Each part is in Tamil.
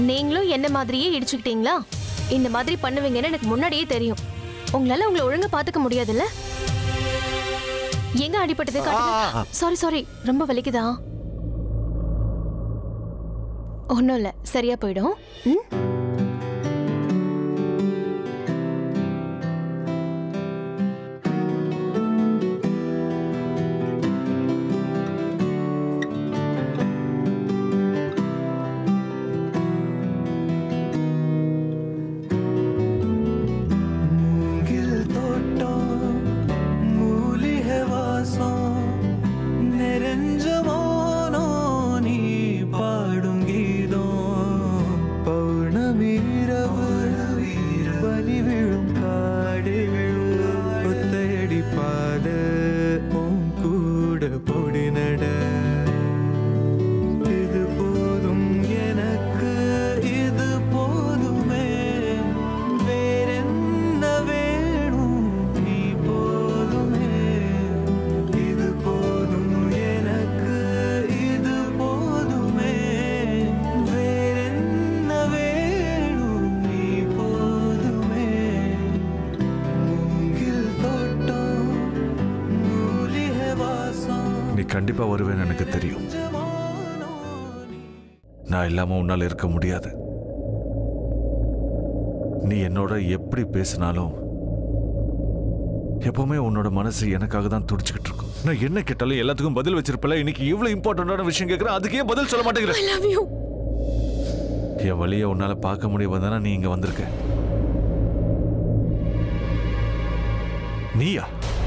நீங்களும் என்ன மாதிரியே இடிச்சுக்கிட்டீங்களா இந்த மாதிரி பண்ணுவீங்கன்னு எனக்கு முன்னாடியே தெரியும் உங்களால உங்களை ஒழுங்கா பாத்துக்க முடியாதுல்ல எங்க அடிபட்டது காட்டுங்க சாரி சாரி ரொம்ப வலிக்குதா ஒன்றும் இல்லை சரியா போயிடும் ம் மூங்கில் தோட்டம் மூலிகை வாசம் நிறைஞ்ச மோனோ நீ பாடும் கீதம் பௌர்ணமி இரவு பலி விழும் காடு ஒத்தையடி பாத உன் கூட பொடி நட இது போதும் எனக்கு இது போதுமே வேறென்ன வேணும் நீ போதுமே இது போதும் எனக்கு இது போதுமே வேறென்ன வேணும் நீ போதுமே மூங்கில் தோட்டம் மூலிகை வாசம் நீ கண்டிப்பா வருவேன்னு எனக்கு தெரியும் நான் இல்லாம உன்னால இருக்க முடியாது நீ என்னோட எப்படி பேசினாலும் எப்பவுமே உன்னோட மனசு எனக்காக தான் துடிச்சுக்கிட்டு இருக்கும் நான் என்ன கேட்டாலும் எல்லாத்துக்கும் பதில் வச்சிருப்பல இன்னைக்கு இவ்வளவு இம்பார்ட்டன்டான விஷயம் கேட்கறேன் அதுக்கே பதில் சொல்ல மாட்டேங்கிற ஐ லவ் யூ என் வழியை உன்னால பார்க்க முடியும் தானே நீ இங்க வந்திருக்க நீயா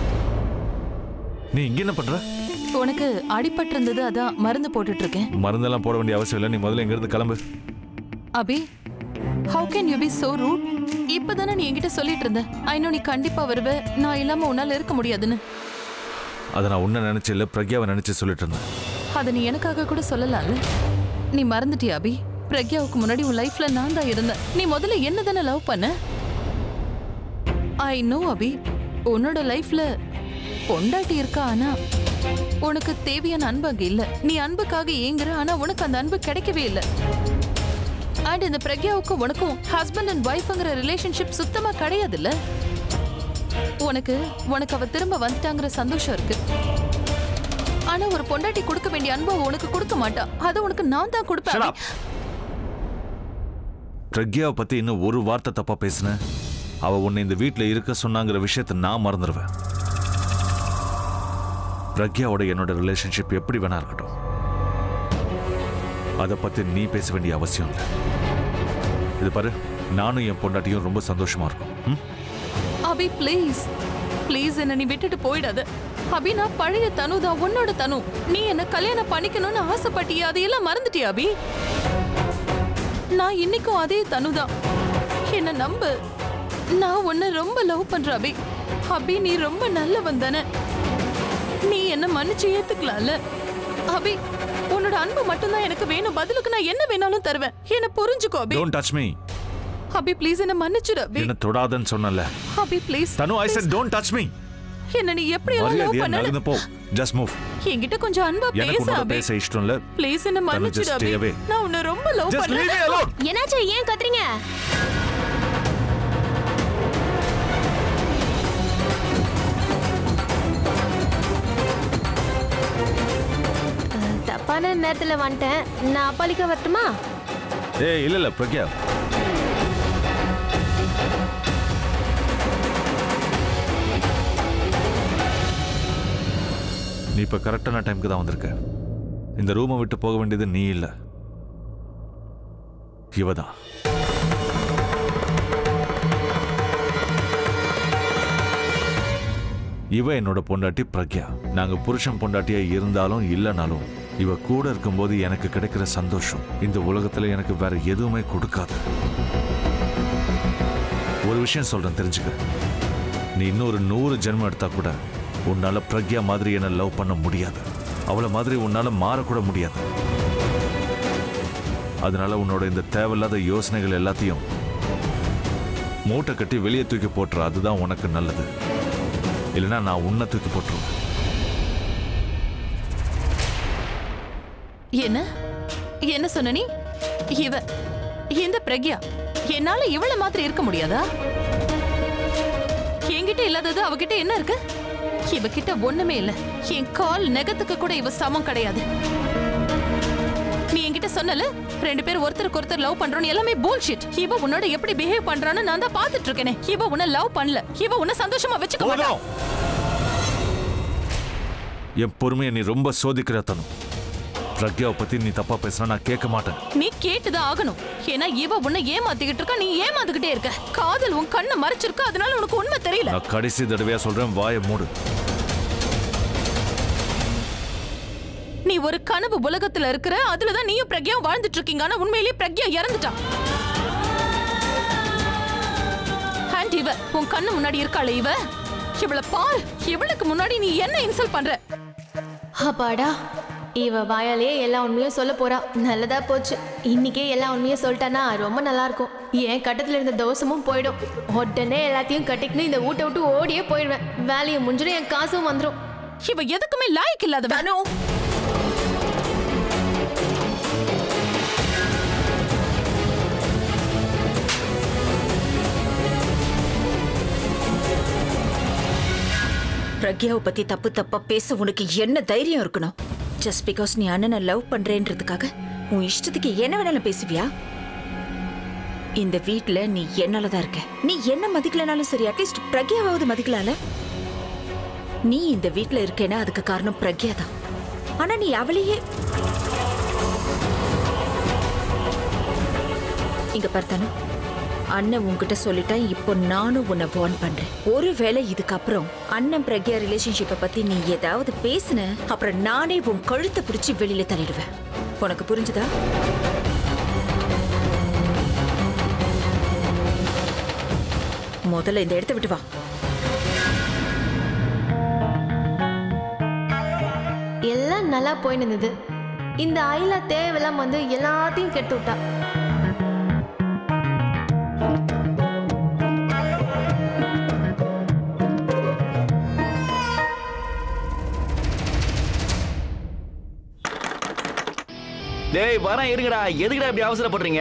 நீ இங்க என்ன பண்ற உனக்கு அடிபட்டு இருந்தது அதான் மருந்து போட்டுட்டு இருக்கேன் மருந்தெல்லாம் போட வேண்டிய அவசியம் இல்லை நீ முதல்ல இங்க இருந்து கிளம்பு Abhi how can you be so rude இப்பதானே நீ என்கிட்ட சொல்லிட்டு இருந்த ஐ நோ நீ கண்டிப்பா வருவ நான் இல்லாம உன்னால இருக்க முடியாதுன்னு அதை நான் உன்னை நினைச்சு இல்லை பிரக்யாவை நினைச்சு சொல்லிட்டு இருந்தேன் அதை நீ எனக்காக கூட சொல்லலாம்ல நீ மறந்துட்டியா அபி பிரக்யாவுக்கு முன்னாடி உன் லைஃப்ல நான் தான் இருந்தேன் நீ முதல்ல என்ன தானே லவ் பண்ண ஐ நோ அபி உன்னோட லைஃப்ல பொண்டாட்டி இருக்கா ஆனா உனக்கு தேவையான அன்பு அங்க இல்ல நீ அன்புக்காக ஏங்குற ஆனா உனக்கு அந்த அன்பு கிடைக்கவே இல்ல அண்ட் இந்த பிரக்யாவுக்கும் உனக்கும் ஹஸ்பண்ட் அண்ட் ஒய்ஃப்ங்கிற ரிலேஷன்ஷிப் சுத்தமா கிடையாதுல்ல உனக்கு உனக்கு அவ திரும்ப வந்துட்டாங்கிற சந்தோஷம் இருக்கு ஆனா ஒரு பொண்டாட்டி கொடுக்க வேண்டிய அன்பை அவ உனக்கு கொடுக்க மாட்டா அதை உனக்கு நான் தான் கொடுப்பேன் Shut up. பிரக்யாவை பத்தி இன்னும் ஒரு வார்த்தை தப்பா பேசுன அவ உன்னை இந்த வீட்ல இருக்க சொன்னாங்கிற விஷயத்தை நான் மறந்துடுவேன் பிரக்யாவோட என்னோட ரிலேஷன்ஷிப் எப்படி வேணா இருக்கட்டும் அதை பத்தி நீ பேச வேண்டிய அவசியம் இல்லை இது பாரு நானும் என் பொண்டாட்டியும் ரொம்ப சந்தோஷமா இருக்கோம் ம்? அபி ப்ளீஸ் ப்ளீஸ் என்ன நீ விட்டுட்டு போயிடாத அபி நான் பழைய தனு தான் உன்னோட தனு நீ என்ன கல்யாணம் பண்ணிக்கணும்னு ஆசைப்பட்டியா அதையெல்லாம் மறந்துட்டியா அபி நான் இன்னைக்கும் அதே தனு தான் என்ன நம்பு நான் உன்னை ரொம்ப லவ் பண்ற அபி அபி நீ ரொம்ப நல்லவன் தானே நீ என்ன மன்னிச்சு ஏத்துக்கலாம்ல அபி உன்னோட அன்பு மட்டும்தான் எனக்கு வேணும் பதிலுக்கு நான் என்ன வேணாலும் தருவேன் என்ன புரிஞ்சுக்கோ Abhi Don't touch me Abhi please என்ன மன்னிச்சிடு அபி என்ன தொடாதன்னு சொன்னல அபி ப்ளீஸ் தனு ஐ said don't touch me என்ன நீ எப்படி எல்லாம் லவ் மரியாதையா பண்ணல நடந்து போ ஜஸ்ட் மூவ் என்கிட்ட கொஞ்சம் அன்பா எனக்கு பேச உன்னோட அபி பேச இஷ்டம் இல்ல ப்ளீஸ் என்ன மன்னிச்சிடு just அபி stay away. நான் உன்னை ரொம்ப லவ் just leave me பண்ணேன் alone என்னாச்சு ஏன் கத்துறீங்க அஹ், தப்பான நேரத்துல வந்துட்டேன் நான் அப்பாலிக்க வரட்டுமா ஏய் இல்ல இல்ல பிரக்யா நீ இப்ப கரெக்டான டைம்க்கு தான் வந்திருக்க இந்த ரூமை விட்டு போக வேண்டியது நீ இல்ல இவதான் இவ என்னோட பொண்டாட்டி பிரக்யா நாங்க புருஷன் பொண்டாட்டியா இருந்தாலும் இல்லைனாலும் இவ கூட இருக்கும்போது எனக்கு கிடைக்கிற சந்தோஷம் இந்த உலகத்துல எனக்கு வேற எதுவுமே கொடுக்காது ஒரு விஷயம் சொல்றேன் தெரிஞ்சுக்க நீ இன்னொரு நூறு ஜென்மம் எடுத்தா கூட உன்னால பிரக்யா மாதிரி என்ன லவ் பண்ண முடியாது அவளை மாதிரி உன்னால மாறக்கூட முடியாது அதனால உன்னோட இந்த தேவையில்லாத யோசனைகள் எல்லாத்தையும் மூட்டை கட்டி வெளியே தூக்கி போட்டுற அதுதான் உனக்கு நல்லது இல்லைன்னா நான் உன்னை தூக்கி போட்டுருவேன் என்ன என்ன சொன்ன நீ இவ இந்த பிரக்யா என்னால இவள மாதிரி இருக்க முடியாதா என்கிட்ட இல்லாதது அவகிட்ட என்ன இருக்கு இவகிட்ட ஒண்ணுமே இல்ல என் கால் நெகத்துக்கு கூட இவ சமம் கிடையாது நீ என்கிட்ட சொன்னல ரெண்டு பேரும் ஒருத்தருக்கு ஒருத்தர் லவ் பண்றோம் எல்லாமே bullshit இவ உன்னோட எப்படி பிஹேவ் பண்றான்னு நான் தான் பாத்துட்டு இருக்கேனே இவ உன்னை லவ் பண்ணல இவ உன்னை சந்தோஷமா வச்சுக்க மாட்டா போதும் என் பொறுமையை நீ ரொம்ப சோதிக்கிற தனு பிரக்யாவை பத்தி நீ தப்பா பேசினா நான் கேட்க மாட்டேன் நீ கேட்டுதான் ஆகணும் ஏன்னா இவ உன்னை ஏமாத்திக்கிட்டு இருக்கா நீ ஏமாந்துகிட்டே இருக்க காதல் உன் கண்ணை மறைச்சிருக்க அதனால உனக்கு உண்மை தெரியல நான் கடைசி தடவையா சொல்றேன் வாயை மூடு நீ ஒரு கனவு உலகத்துல இருக்கிற அதுலதான் நீயும் பிரக்யாவும் வாழ்ந்துட்டு இருக்கீங்க ஆனா உண்மையிலேயே பிரக்யா இறந்துட்டான் ஆண்ட் இவ உன் கண்ணு முன்னாடி இருக்காளே இவ இவள பாரு இவளுக்கு முன்னாடி நீ என்ன இன்சல்ட் பண்ற அப்பாடா இவ வாயாலேயே எல்லா உண்மையும் சொல்ல போறா நல்லதா போச்சு இன்னைக்கே எல்லா உண்மையும் சொல்லிட்டானா ரொம்ப நல்லா இருக்கும் என் கட்டத்துல இருந்த தோசமும் போயிடும் உடனே எல்லாத்தையும் கட்டிக்கின்னு இந்த வீட்டை விட்டு ஓடியே போயிடுவேன் வேலையை முடிஞ்சிடும் என் காசும் வந்துடும் இவ எதுக்குமே லாய்க்கு இல்லாத தனு பிரக்யாவை பத்தி தப்பு தப்பா பேச உனக்கு என்ன தைரியம் இருக்கணும் ஜஸ்ட் பிகாஸ் நீ அண்ணனை லவ் பண்றேன்றதுக்காக உன் இஷ்டத்துக்கு என்ன வேணாலும் பேசுவியா இந்த வீட்ல நீ என்னால தான் இருக்க நீ என்ன மதிக்கலனாலும் சரி அட்லீஸ்ட் பிரக்யாவாவது மதிக்கலாம்ல நீ இந்த வீட்ல இருக்கேன்னா அதுக்கு காரணம் பிரக்யா தான் ஆனா நீ அவளையே இங்க பார்த்தானு அண்ணன் உன்கிட்ட சொல்லிட்டா இப்போ நானும் உன்னை வார்ன் பண்றேன் ஒருவேளை இதுக்கப்புறம் அண்ணன் பிரக்யா ரிலேஷன்ஷிப்பை பத்தி நீ ஏதாவது பேசுன அப்புறம் நானே உன் கழுத்தை பிடிச்சி வெளியில தள்ளிடுவேன் உனக்கு புரிஞ்சுதா முதல்ல இந்த இடத்த விட்டு வா எல்லாம் நல்லா போயின்னு இருந்தது இந்த ஐலா தேவையில்லாம வந்து எல்லாத்தையும் கெடுத்து விட்டா டேய் வரேன் இருங்கடா எதுக்குடா இப்படி அவசரப்படுறீங்க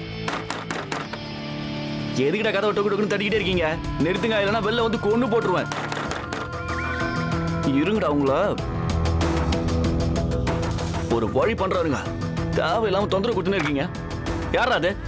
எதுக்குடா கதவை டொக்கு டொக்குன்னு தட்டிக்கிட்டே இருக்கீங்க நிறுத்துங்க இல்லைன்னா வெளில வந்து கொண்டு போட்டுருவேன் இருங்கடா உங்கள ஒரு வழி பண்றாருங்க தேவையில்லாம தொந்தரவு கொடுத்துன்னு இருக்கீங்க யாரா அது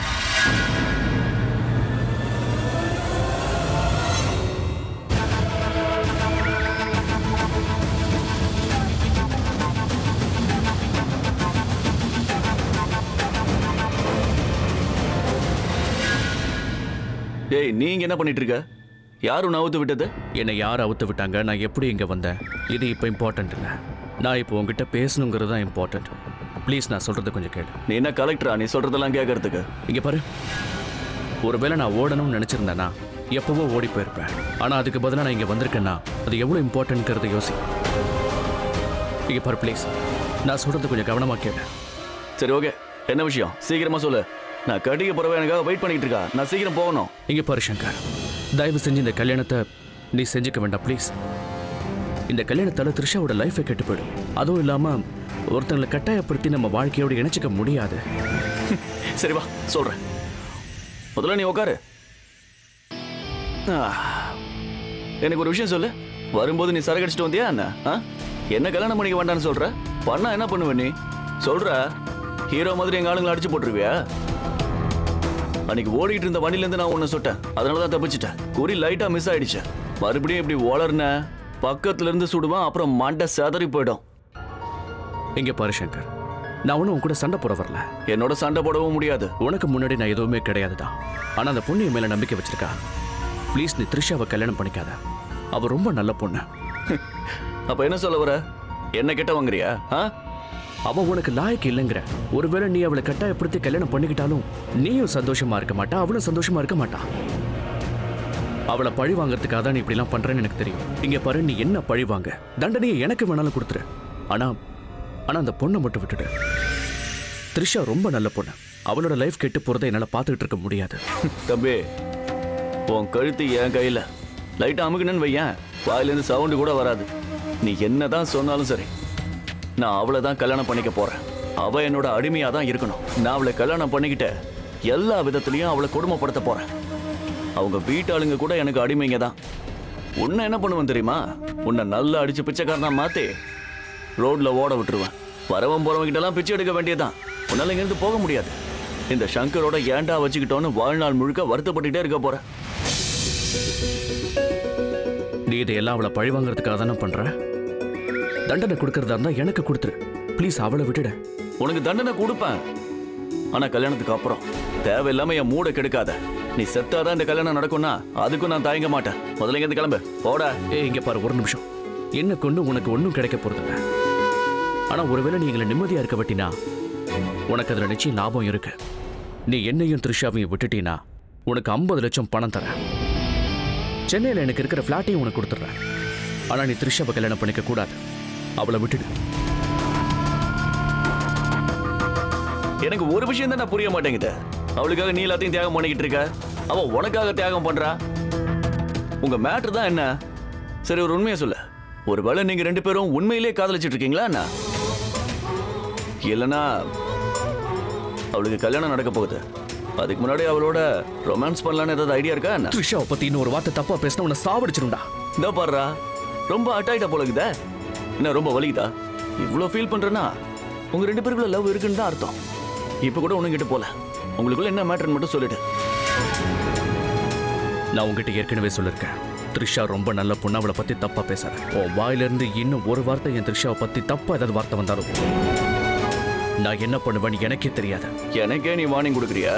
டேய் நீங்க என்ன பண்ணிட்டு இருக்க யார் உன்னை அவுத்து விட்டது என்னை யார் அவுத்து விட்டாங்க நான் எப்படி இங்கே வந்தேன் இது இப்போ இம்பார்ட்டன்ட் இல்லை நான் இப்போ உங்ககிட்ட பேசணுங்கிறது தான் இம்பார்ட்டன்ட் ப்ளீஸ் நான் சொல்கிறது கொஞ்சம் கேளு நீ என்ன கலெக்டரா நீ சொல்றதெல்லாம் கேட்கறதுக்கு இங்கே பாரு ஒருவேளை நான் ஓடணும்னு நினச்சிருந்தேன்னா எப்போவோ ஓடி போயிருப்பேன் ஆனால் அதுக்கு பதிலாக நான் இங்கே வந்திருக்கேன்னா அது எவ்வளோ இம்பார்ட்டன்ட்ங்கிறத யோசி இங்கே பாரு ப்ளீஸ் நான் சொல்கிறது கொஞ்சம் கவனமாக கேளு சரி ஓகே என்ன விஷயம் சீக்கிரமா சொல்லு நான் கட்டிக்க போறவ எனக்காக வெயிட் பண்ணிட்டு இருக்கா நான் சீக்கிரம் போகணும் இங்கே பாரு சங்கர் தயவு செஞ்சு இந்த கல்யாணத்தை நீ செஞ்சுக்க வேண்டாம் ப்ளீஸ் இந்த கல்யாணத்தால் த்ரிஷாவோட லைஃபை கெட்டு போயிடும் அதுவும் இல்லாமல் ஒருத்தங்களை கட்டாயப்படுத்தி நம்ம வாழ்க்கையோடு இணைச்சிக்க முடியாது சரி வா சொல்றேன் முதல்ல நீ உட்காரு ஆ, எனக்கு ஒரு விஷயம் சொல்லு வரும்போது நீ சரக்கு அடிச்சிட்டு வந்தியா என்ன ஆ? என்ன கல்யாணம் பண்ணிக்க வேண்டாம்னு சொல்ற பண்ணா என்ன பண்ணுவ நீ சொல்ற ஹீரோ மாதிரி எங்க ஆளுங்களை அடிச்சு போட்டுருவியா அன்னைக்கு ஓடிட்டு இருந்த வண்டியில இருந்து நான் உன்னை சுட்டேன் அதனால தான் தப்பிச்சிட்டேன் குறி லைட்டா மிஸ் ஆயிடுச்சு மறுபடியும் இப்படி வளர்ன பக்கத்துல இருந்து சுடுவேன் அப்புறம் மண்டை செதறி போயிடும் இங்கே பாரு சங்கர் நான் ஒன்றும் உன் கூட சண்டை போட வரல என்னோட சண்டை போடவும் முடியாது உனக்கு முன்னாடி நான் எதுவுமே கிடையாது தான் ஆனால் அந்த பொண்ணு என் மேலே நம்பிக்கை வச்சிருக்கா ப்ளீஸ் நீ த்ரிஷாவை கல்யாணம் பண்ணிக்காத அவ ரொம்ப நல்ல பொண்ணு அப்ப என்ன சொல்ல வர என்ன கெட்ட வாங்குறியா ஆ அவ உனக்கு லாயக்கு இல்லைங்கிற ஒருவேளை நீ அவளை கட்டாயப்படுத்தி கல்யாணம் பண்ணிக்கிட்டாலும் நீயும் சந்தோஷமா இருக்க மாட்டா அவளும் சந்தோஷமா இருக்க மாட்டா அவளை பழி வாங்குறதுக்காக தான் நீ இப்படிலாம் பண்றேன்னு எனக்கு தெரியும் இங்க பாரு நீ என்ன பழி வாங்க தண்டனையை எனக்கு வேணாலும் கொடுத்துரு ஆனா ஆனா அந்த பொண்ணை மட்டும் விட்டுடு த்ரிஷா ரொம்ப நல்ல பொண்ணு அவளோட லைஃப் கெட்டு போறதை என்னால பார்த்துக்கிட்டு இருக்க முடியாது தம்பி உன் கழுத்து என் கையில லைட்டா அமுக்குனேன்னு வையேன் வாயிலேருந்து சவுண்டு கூட வராது நீ என்னதான் சொன்னாலும் சரி நான் அவளை தான் கல்யாணம் பண்ணிக்க போறேன் அவ என்னோட அடிமையா தான் இருக்கணும் நான் அவளை கல்யாணம் பண்ணிக்கிட்ட எல்லா விதத்துலயும் அவளை கொடுமைப்படுத்த போறேன் அவங்க வீட்டாளுங்க கூட எனக்கு அடிமைங்க தான் உன்னை என்ன பண்ணுவேன் தெரியுமா உன்னை நல்லா அடிச்சு பிச்சைக்காரனா மாத்தி ரோட்ல ஓட விட்டுருவேன் வரவன் போறவங்க எல்லாம் பிச்சை எடுக்க வேண்டியதுதான் உன்னால இங்கிருந்து போக முடியாது இந்த சங்கரோட ஏன்டா வச்சுக்கிட்டோன்னு வாழ்நாள் முழுக்க வருத்தப்பட்டுட்டே இருக்க போற நீ இதையெல்லாம் அவளை பழி வாங்குறதுக்காக தானே பண்ற தண்டனை கொடுக்கறதா இருந்தா எனக்கு கொடுத்துரு ப்ளீஸ் அவளை விட்டுட உனக்கு தண்டனை கொடுப்பேன் ஆனா கல்யாணத்துக்கு அப்புறம் தேவையில்லாம என் மூட கெடுக்காத நீ செத்தாதான் இந்த கல்யாணம் நடக்கும்னா அதுக்கும் நான் தயங்க மாட்டேன் முதல்ல இங்க கிளம்பு போட ஏய் இங்க பாரு ஒரு நிமிஷம் என்ன கொண்டு உனக்கு ஒன்றும் கிடைக்க போறதில்ல ஆனா ஒருவேளை நீ எங்களை நிம்மதியா இருக்க வட்டினா உனக்கு அதுல நிச்சயம் லாபம் இருக்கு நீ என்னையும் த்ரிஷாவையும் விட்டுட்டீனா உனக்கு ஐம்பது லட்சம் பணம் தரேன் சென்னையில் எனக்கு இருக்கிற ஃப்ளாட்டையும் உனக்கு கொடுத்துட்றேன் ஆனா நீ த்ரிஷாவை கல்யாணம் பண்ணிக்க கூடாது அவளை விட்டுடு எனக்கு ஒரு விஷயம் தான் புரிய மாட்டேங்குது அவளுக்காக நீ எல்லாத்தையும் தியாகம் பண்ணிக்கிட்டு இருக்க அவ உனக்காக தியாகம் பண்றா உங்க மேட்ரு தான் என்ன சரி ஒரு உண்மையை சொல்லு ஒருவேளை நீங்க ரெண்டு பேரும் உண்மையிலே காதலிச்சிட்டு இருக்கீங்களா என்ன இல்லனா அவளுக்கு கல்யாணம் நடக்க போகுது அதுக்கு முன்னாடி அவளோட ரொமான்ஸ் பண்ணலான்னு ஏதாவது ஐடியா இருக்கா என்ன த்ரிஷாவை பத்தி இன்னொரு வார்த்தை தப்பா பேசினா உன்னை சாவடிச்சிரும்டா இந்த பாடுறா ரொம்ப அட்டாயிட்டா போல இருக்குதே என்ன ரொம்ப வலிக்குதா இவ்வளோ ஃபீல் பண்றேன்னா உங்க ரெண்டு பேருக்குள்ள லவ் இருக்குன்னு தான் அர்த்தம் இப்போ கூட உனக்கிட்ட போல உங்களுக்குள்ள என்ன மேட்டர்னு மட்டும் சொல்லிடு நான் உங்ககிட்ட ஏற்கனவே சொல்லிருக்கேன் த்ரிஷா ரொம்ப நல்ல பொண்ணு அவளை பத்தி தப்பா பேசுறேன் உன் வாயிலிருந்து இன்னும் ஒரு வார்த்தை என் த்ரிஷாவை பத்தி தப்பா ஏதாவது வார்த்தை வந்தாலும் நான் என்ன பண்ணுவேன்னு எனக்கே தெரியாது எனக்கே நீ வார்னிங் கொடுக்குறியா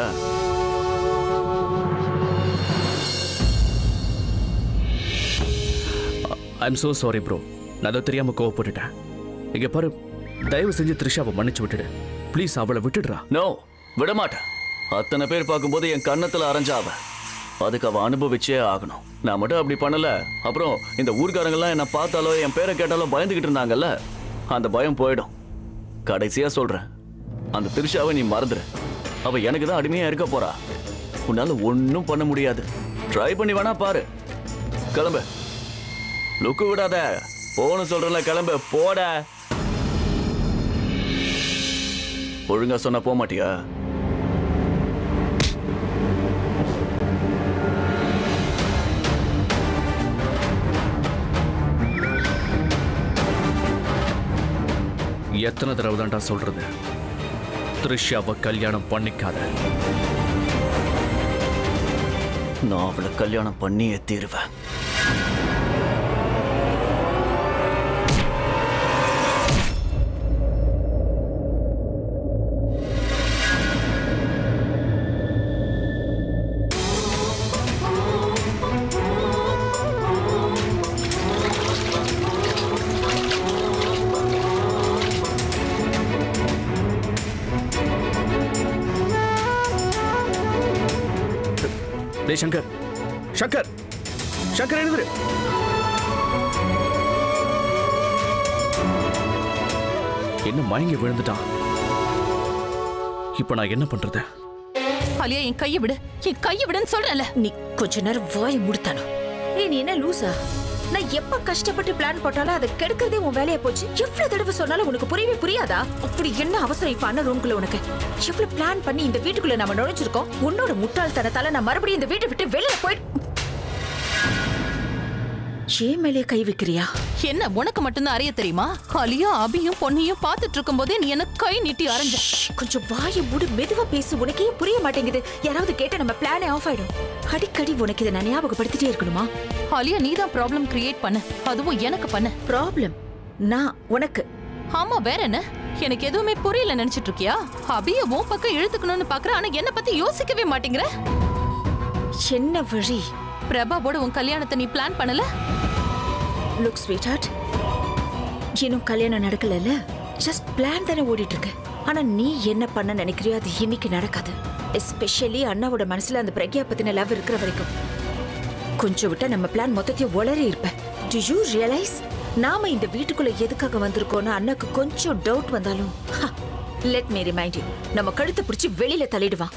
ஐம் so சாரி ப்ரோ நான் அதை தெரியாம கோவப்பட்டுட்டேன் இங்க பாரு தயவு செஞ்சு த்ரிஷாவை மன்னிச்சு விட்டுடு ப்ளீஸ் அவளை விட்டுடுறா நோ விட மாட்டேன் அத்தனை பேர் பார்க்கும்போது என் கன்னத்துல அரைஞ்சா அவ அதுக்கு அவ அனுபவிச்சே ஆகணும் நான் மட்டும் அப்படி பண்ணல அப்புறம் இந்த ஊர்க்காரங்கெல்லாம் என்ன பார்த்தாலோ என் பேரை கேட்டாலோ பயந்துகிட்டு இருந்தாங்கல்ல அந்த பயம் போயிடும் கடைசியா சொல்றேன் அந்த திருஷாவை நீ மறந்துரு அவ எனக்கு தான் அடிமையா இருக்க போறா உன்னால ஒன்றும் பண்ண முடியாது ட்ரை பண்ணி வேணா பாரு கிளம்பு லுக்கு விடாத போன்னு சொல்றல கிளம்பு போட ஒழுங்கா சொன்னா போக மாட்டியா எத்தனை தடவை தான்டா சொல்றது த்ரிஷாவை கல்யாணம் பண்ணிக்காத நான் அவளை கல்யாணம் பண்ணியே தீருவேன் டேய் சங்கர் சங்கர் சங்கர் எழுதுரு என்ன மயங்கி விழுந்துட்டான் இப்போ நான் என்ன பண்றது ஆலியா என் கையை விடு என் கையை விடுன்னு சொல்றேன்ல நீ கொஞ்ச நேரம் வாய் முடித்தானோ ஏய் நீ என்ன லூசா நான் எப்ப கஷ்டப்பட்டு பிளான் போட்டாலும் அதை கெடுக்கிறதே உன் வேலையா போச்சு எவ்வளவு தடவை சொன்னாலும் உனக்கு புரியவே புரியாதா அப்படி என்ன அவசரம் இப்ப அண்ணன் ரூம்குள்ள உனக்கு எவ்வளவு பிளான் பண்ணி இந்த வீட்டுக்குள்ள நம்ம நுழைஞ்சிருக்கோம் உன்னோட முட்டாள்தனத்தால நான் மறுபடியும் இந்த வீட்டை விட்டு வெளியில போயிட்டு ஏன் மேலே கை வைக்கிறியா என்ன உனக்கு மட்டும்தான் அறிய தெரியுமா ஆலியா அபியும் பொண்ணையும் பார்த்துட்டு இருக்கும் போதே நீ என்ன கை நீட்டி அரைஞ்ச கொஞ்சம் வாயை மூடு மெதுவா பேசு உனக்கே புரிய மாட்டேங்குது யாராவது கேட்டா நம்ம பிளானே ஆஃப் ஆயிடும் அடிக்கடி உனக்கு இதை நான் ஞாபகப்படுத்திட்டே இருக்கணுமா ஆலியா நீ தான் ப்ராப்ளம் கிரியேட் பண்ண அதுவும் எனக்கு பண்ண ப்ராப்ளம் நான் உனக்கு ஆமா வேற என்ன எனக்கு எதுவுமே புரியல நினைச்சிட்டு இருக்கியா அபிய உன் பக்கம் இழுத்துக்கணும்னு பாக்குற ஆனா என்ன பத்தி யோசிக்கவே மாட்டேங்கிற என்ன வழி பிரபாவோட உன் கல்யாணத்தை நீ பிளான் பண்ணல லுக் ஸ்வீட் ஹார்ட் இன்னும் கல்யாணம் நடக்கலல்ல ஜஸ்ட் பிளான் தானே ஓடிட்டு இருக்கு ஆனா நீ என்ன பண்ண நினைக்கிறியோ அது இன்னைக்கு நடக்காது எஸ்பெஷலி அண்ணாவோட மனசுல அந்த பிரக்யா பத்தின லவ் இருக்கிற வரைக்கும் கொஞ்சம் விட்டா நம்ம பிளான் மொத்தத்தையும் உளறி இருப்ப டு யூ ரியலைஸ் நாம இந்த வீட்டுக்குள்ள எதுக்காக வந்திருக்கோம்னு அண்ணாக்கு கொஞ்சம் டவுட் வந்தாலும் லெட் மீ ரிமைண்ட் யூ நம்ம கழுத்தை பிடிச்சி வெளியில தள்ளிடுவான்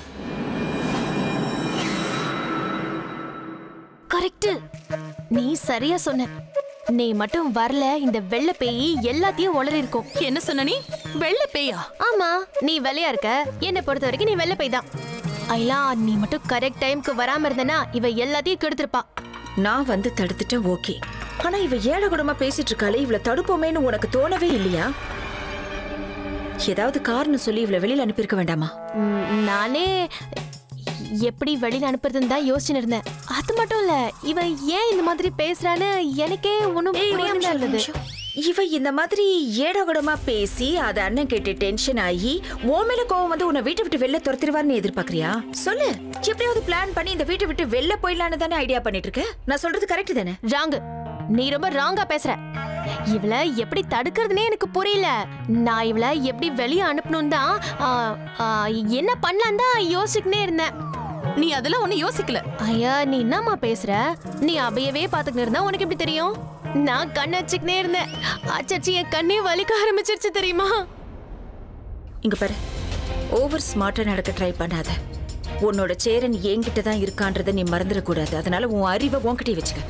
கரெக்ட் நீ சரியா சொன்ன நீ மட்டும் வரல இந்த வெள்ளை பேய் எல்லாத்தையும் உளறி இருக்கும் என்ன சொன்ன நீ வெள்ளை பேயா ஆமா நீ வெள்ளையா இருக்க என்னை பொறுத்த வரைக்கும் நீ வெள்ளை பேய் தான் ஐலா நீ மட்டும் கரெக்ட் டைம்க்கு வராம இருந்தனா இவ எல்லாத்தையும் கெடுத்திருப்பா நான் வந்து தடுத்துட்டேன் ஓகே ஆனா இவ ஏழை குடமா பேசிட்டு இருக்காளே இவள தடுப்போமேன்னு உனக்கு தோணவே இல்லையா ஏதாவது காரணம் சொல்லி இவள வெளியில அனுப்பியிருக்க வேண்டாமா ம், நானே எப்படி வெளியில அனுப்புறதுன்னு தான் யோசிச்சுன்னு இருந்தேன் அது மட்டும் இல்ல இவ ஏன் இந்த மாதிரி பேசுறான்னு எனக்கே ஒண்ணும் ஏய், ஒரு புரியாம நிமிஷம், ஒரு இருந்தது நிமிஷம். இவ இந்த மாதிரி ஏடகுடமா பேசி அத அண்ணன் கேட்டு டென்ஷன் ஆகி ஓ மேல கோவம் வந்து உன்னை வீட்டை விட்டு வெளில துரத்திடுவார்னு எதிர்பார்க்கறியா சொல்லு எப்படியாவது பிளான் பண்ணி இந்த வீட்டை விட்டு வெளில போயிடலான்னு தானே ஐடியா பண்ணிட்டு இருக்க நான் சொல்றது கரெக்ட் தானே ராங்கு நீ ரொம்ப ராங்கா பேசுற இவள எப்படி தடுக்கிறதுனே எனக்கு புரியல நான் இவள எப்படி வெளியே அனுப்பணும் தான் என்ன பண்ணலாம் தான் யோசிச்சுக்கினே இருந்தேன் நீ அதெல்லாம் ஒண்ணு யோசிக்கல ஐயா நீ என்னம்மா பேசுற நீ அவையவே பாத்துக்கிட்டு இருந்தா உனக்கு எப்படி தெரியும் நான் கண்ண வச்சுக்கினே இருந்தேன் அச்சச்சி என் கண்ணே வலிக்க ஆரம்பிச்சிருச்சு தெரியுமா இங்க பாரு ஓவர் ஸ்மார்ட்டா நடக்க ட்ரை பண்ணாத உன்னோட சேரன் என்கிட்ட தான் இருக்கான்றதை நீ மறந்துடக்கூடாது அதனால உன் அறிவை உன்கிட்டயே வச்சுக்க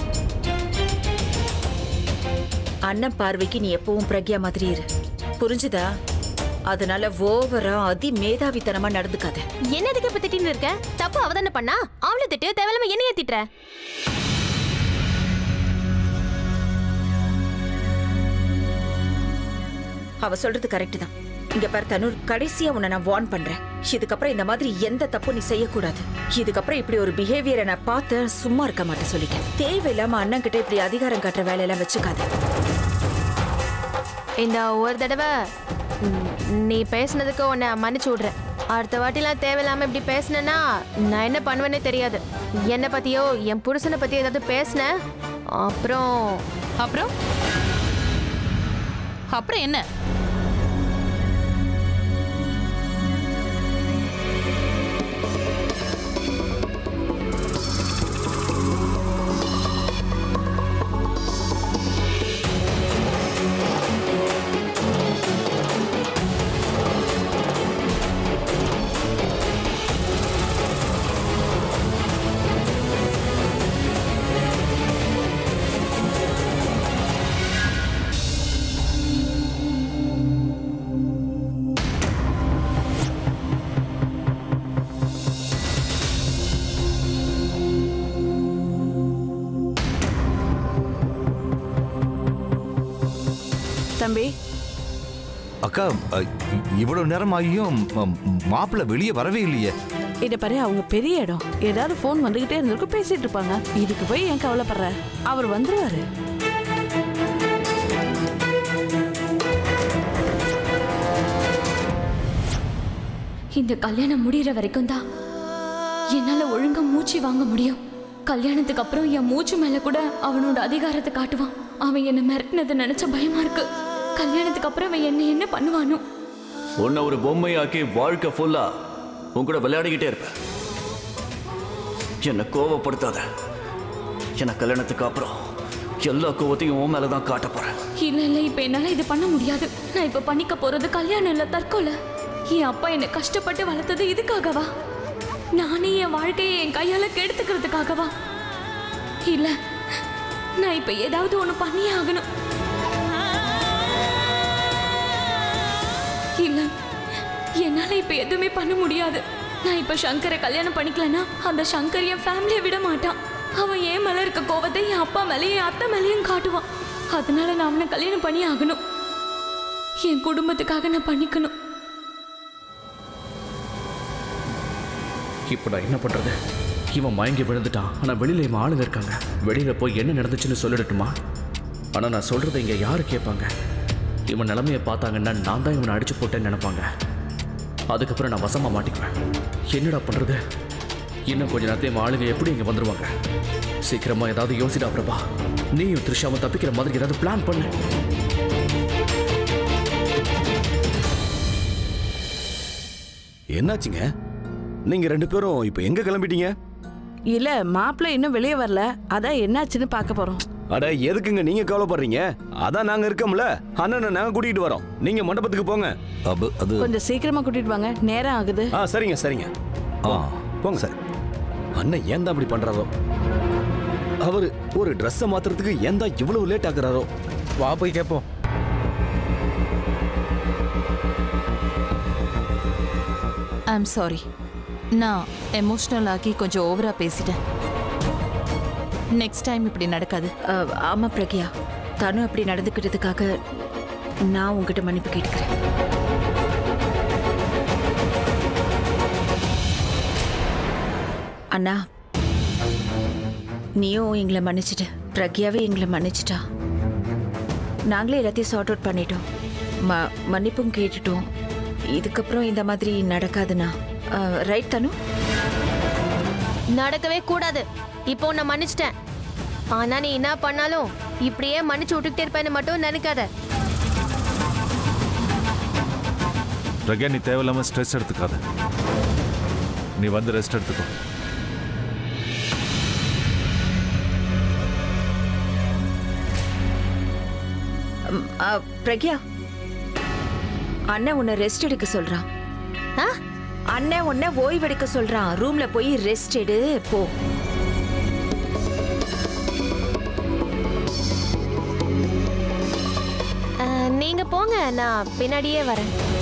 அண்ணன் பார்வைக்கு நீ எப்பவும் பிரக்யா மாதிரி இரு புரிஞ்சுதா அதனால ஓவரா அதி மேதாவித்தனமா நடந்துக்காத என்னதுக்கு இப்ப திட்டின்னு இருக்க தப்பு அவ தானே பண்ணா அவளை திட்டு தேவையில்லாம என்னைய திட்டுற அவ சொல்றது கரெக்ட் தான் இங்க பாரு தனுர் கடைசியா உன்னை நான் வார்ன் பண்றேன் இதுக்கப்புறம் இந்த மாதிரி எந்த தப்பும் நீ செய்யக்கூடாது இதுக்கப்புறம் இப்படி ஒரு பிஹேவியரை நான் பார்த்து சும்மா இருக்க மாட்டேன் சொல்லிட்டேன் தேவையில்லாம அண்ணன் கிட்ட இப்படி அதிகாரம் காட்டுற வேலையெல்லாம் வச்சுக்காத இந்த ஒரு தடவை ம், நீ பேசுனதுக்கு உன்னை மன்னிச்சு விடுறேன் அடுத்த வாட்டிலாம் தேவையில்லாம இப்படி பேசுனேன்னா நான் என்ன பண்ணுவேனே தெரியாது என்னை பத்தியோ என் புருஷனை பத்தியோ ஏதாவது பேசினேன் அப்புறம் அப்புறம் அப்புறம் என்ன தம்பி அக்கா அ, இ- இவ்வளவு நேரம் ஆகியும் மாப்பிள்ள வெளியே வரவே இல்லையே இத பாரு அவங்க பெரிய இடம் ஏதாவது ஃபோன் வந்துகிட்டே இருந்திருக்கும் பேசிட்டு இருப்பாங்க இதுக்கு போய் ஏன் கவலைப்படுற அவர் வந்துருவாரு இந்த கல்யாணம் முடியிற வரைக்கும் தான் என்னால ஒழுங்கா மூச்சு வாங்க முடியும் கல்யாணத்துக்கு அப்புறம் என் மூச்சு மேல கூட அவனோட அதிகாரத்தை காட்டுவான் அவன் என்ன மிரட்டினதை நினைச்ச பயமா இருக்கு கல்யாணத்துக்கு அப்புறம் அவன் என்ன என்ன பண்ணுவானோ உன்னை ஒரு பொம்மையாக்கி வாழ்க்கை ஃபுல்லா உன் கூட விளையாடிக்கிட்டே இருப்பேன் என்னை கோவப்படுத்தாத என்ன கல்யாணத்துக்கு அப்புறம் எல்லா கோவத்தையும் உன் மேல தான் காட்ட போறேன் இல்ல இல்ல இப்ப என்னால இது பண்ண முடியாது நான் இப்ப பண்ணிக்க போறது கல்யாணம் இல்ல தற்கொலை என் அப்பா என்னை கஷ்டப்பட்டு வளர்த்தது இதுக்காகவா நானே என் வாழ்க்கையை என் கையால கெடுத்துக்கிறதுக்காகவா இல்ல நான் இப்ப ஏதாவது ஒண்ணு பண்ணியே ஆகணும் இல்ல என்னால இப்ப எதுவுமே பண்ண முடியாது நான் இப்ப சங்கரை கல்யாணம் பண்ணிக்கலனா அந்த சங்கர் என் ஃபேமிலியை விட மாட்டான் அவன் என் மேல இருக்க கோவத்தை என் அப்பா மேலேயும் என் அத்தை மேலேயும் காட்டுவான் அதனால நான் அவனை கல்யாணம் பண்ணி ஆகணும் என் குடும்பத்துக்காக நான் பண்ணிக்கணும் இப்போ நான் என்ன பண்றது இவன் மயங்கி விழுந்துட்டான் ஆனா வெளியில இவன் ஆளுங்க இருக்காங்க வெளியில போய் என்ன நடந்துச்சுன்னு சொல்லிடட்டுமா ஆனா நான் சொல்றதை இங்க யாரு கேட்பாங்க இவன் நிலைமையை பார்த்தாங்கன்னா நான் தான் இவனை அடிச்சு போட்டேன்னு நினைப்பாங்க அதுக்கப்புறம் நான் வசமா மாட்டிக்குவேன் என்னடா பண்றது இன்னும் கொஞ்ச நேரத்தையும் இவன் ஆளுங்க எப்படி இங்க வந்துருவாங்க சீக்கிரமா ஏதாவது யோசிடா பிரபா நீயும் த்ரிஷாவும் தப்பிக்கிற மாதிரி ஏதாவது பிளான் பண்ணு என்னாச்சுங்க நீங்க ரெண்டு பேரும் இப்போ எங்க கிளம்பிட்டீங்க இல்ல மாப்பிள்ளை இன்னும் வெளியே வரல அதான் என்னாச்சுன்னு பார்க்க போறோம் அட எதுக்குங்க நீங்க கவலைப்படுறீங்க அதான் நாங்க இருக்கோம்ல அண்ணனை நாங்க கூட்டிட்டு வரோம் நீங்க மண்டபத்துக்கு போங்க அபு அது கொஞ்சம் சீக்கிரமா கூட்டிட்டு வாங்க நேரம் ஆகுது ஆ சரிங்க சரிங்க ஆ போங்க சார் அண்ணன் ஏன் தான் அப்படி பண்றாரோ அவர் ஒரு ட்ரெஸ்ஸை மாத்துறதுக்கு ஏன் தான் இவ்வளவு லேட் ஆகுறாரோ வா போய் கேட்போம் ஐ எம் சாரி நான் எமோஷ்னல் ஆக்கி கொஞ்சம் ஓவரா பேசிட்டேன் நெக்ஸ்ட் டைம் இப்படி நடக்காது அஹ், ஆமா பிரக்யா தனு அப்படி நடந்துக்கிட்டதுக்காக நான் உங்ககிட்ட மன்னிப்பு கேட்டுக்கிறேன் அண்ணா நீயும் எங்களை மன்னிச்சிட்ட பிரக்யாவே எங்களை மன்னிச்சிட்டா நாங்களே எல்லாத்தையும் சார்ட் அவுட் பண்ணிட்டோம் ம மன்னிப்பும் கேட்டுட்டோம் இதுக்கப்புறம் இந்த மாதிரி நடக்காதுண்ணா ரைட் தனு நடக்கவே கூடாது இப்போ உன்னை மன்னிச்சிட்டேன் ஆனா நீ என்ன பண்ணாலும் இப்படியே மன்னிச்சு விட்டுக்கிட்டே இருப்பேன்னு மட்டும் நினைக்காத பிரக்யா நீ தேவையில்லாம ஸ்ட்ரெஸ் எடுத்துக்காத நீ வந்து ரெஸ்ட் எடுத்துக்கோ ம், அ, பிரக்யா அண்ணன் உன்னை ரெஸ்ட் எடுக்க சொல்றான் ஆ? அண்ணன் உன்னை ஓய்வெடுக்க சொல்றான் ரூம்ல போய் ரெஸ்ட் எடு போ அஹ், நீங்க போங்க நான் பின்னாடியே வரேன்